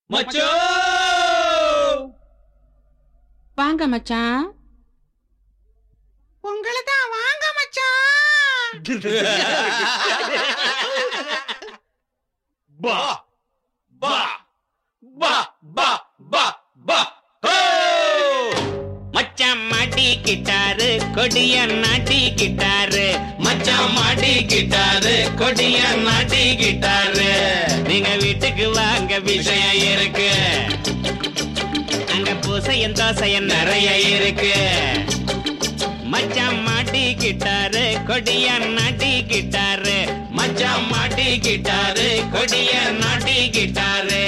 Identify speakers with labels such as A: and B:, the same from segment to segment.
A: மச்சோ
B: வாங்க மச்சான்
C: உங்களை தான் வாங்க மச்சான்
A: பா பா பா பா பா பா ஹோ!
D: மச்சான் மாட்டிக்கிட்டாரு கொடிய நாட்டிக்கிட்டாரு
A: மச்சான் மாட்டிக்கிட்டாரு கொடிய நாட்டிக்கிட்டாரு
D: நீங்க வீட்டுக்கு வாங்க விஷயம் இருக்கு அங்க பூசையும் தோசையும் நிறைய இருக்கு மச்சான் மாட்டிக்கிட்டாரு கொடிய நாட்டிக்கிட்டாரு
A: மச்சான் மாட்டிக்கிட்டாரு கொடிய நாட்டிக்கிட்டாரு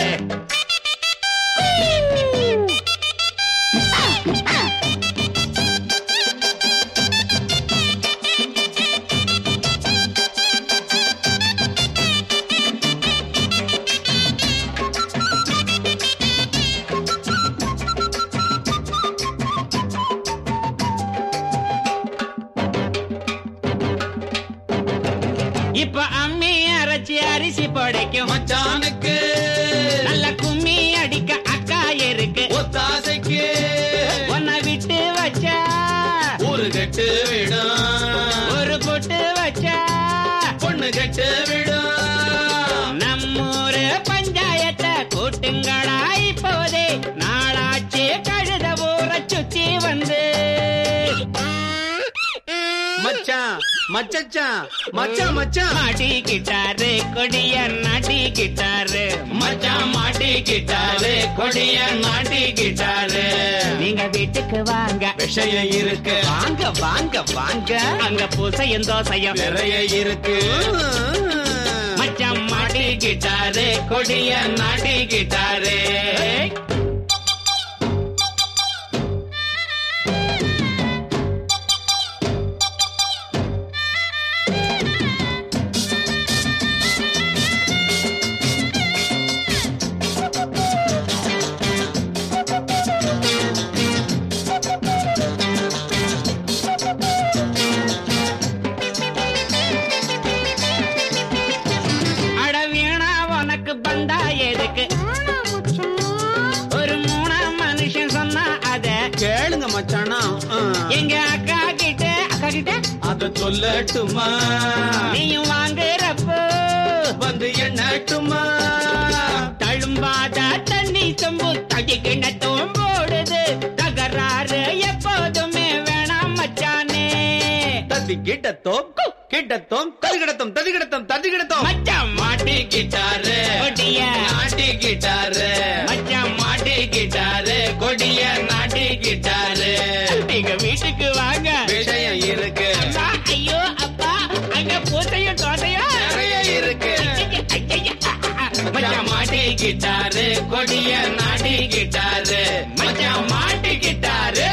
D: இப்ப அம்மி அரைச்சி அரிசி படைக்கும்
A: மச்சானுக்கு
D: நல்ல கும்மி அடிக்க அக்கா இருக்கு
A: ஒத்தாசைக்கு
D: உன்னை விட்டு வச்சா
A: ஊரு கட்டு விடும்
D: ஒரு பொட்டு வச்சா
A: பொண்ணு கட்டு விடும்
D: நம்மூரு பஞ்சாயத்தை கூட்டுங்களா இப்போதே நாளாச்சு கழுத ஊற சுத்தி வந்து
A: மச்சான் மச்சான் மச்சான் மச்சான்
D: மாட்டிக்கிட்டாரு கொடிய நாட்டிக்கிட்டாரு
A: மச்சான் மாட்டிக்கிட்டாரு கொடிய நாட்டிக்கிட்டாரு
D: நீங்க வீட்டுக்கு வாங்க
A: விஷயம் இருக்கு
D: வாங்க வாங்க வாங்க அங்க பூசையும் தோசையும்
A: நிறைய இருக்கு
D: மச்சான் மாட்டிக்கிட்டாரு கொடிய நாட்டிக்கிட்டாரு அட வீணா உனக்கு பந்தா எதுக்கு
C: ஆனா மச்சான்
D: ஒரு மூணா மனுஷன் சொன்னா அத
A: கேளுங்க மச்சானா
D: எங்க அக்கா கிட்ட அக்கா கிட்ட
A: அத சொல்லட்டுமா
D: நீயும் வாங்குறப்போ
A: வந்து எண்ணட்டுமா
D: தழும்பாத தண்ணி சொம்பு தகி கிணத்தும் போடுது தகராறு எப்போதுமே வேணாம் மச்சானே
A: தத்தி கிட்டத்தோம் கிட்டத்தோம் ததிகிடத்தோம் ததிகிடத்தோம் ததிகிடத்தோம்
D: மச்சான்
A: மாட்டிக்கிட்டாரு
D: கொடிய
A: நாட்டிக்கிட்டாரு
D: மச்சான்
A: மாட்டிக்கிட்டாரு கொடிய நாட்டிக்கிட்டாரு
D: நீங்க வீட்டுக்கு வாங்க
A: விஷயம் இருக்கு
D: அம்மா, ஐயோ அப்பா அங்க பூத்தையும் தோட்டையும்
A: நிறைய இருக்கு மச்சான் மாட்டிக்கிட்டாரு கொடிய நாட்டிக்கிட்டாரு மச்சான் மாட்டிக்கிட்டாரு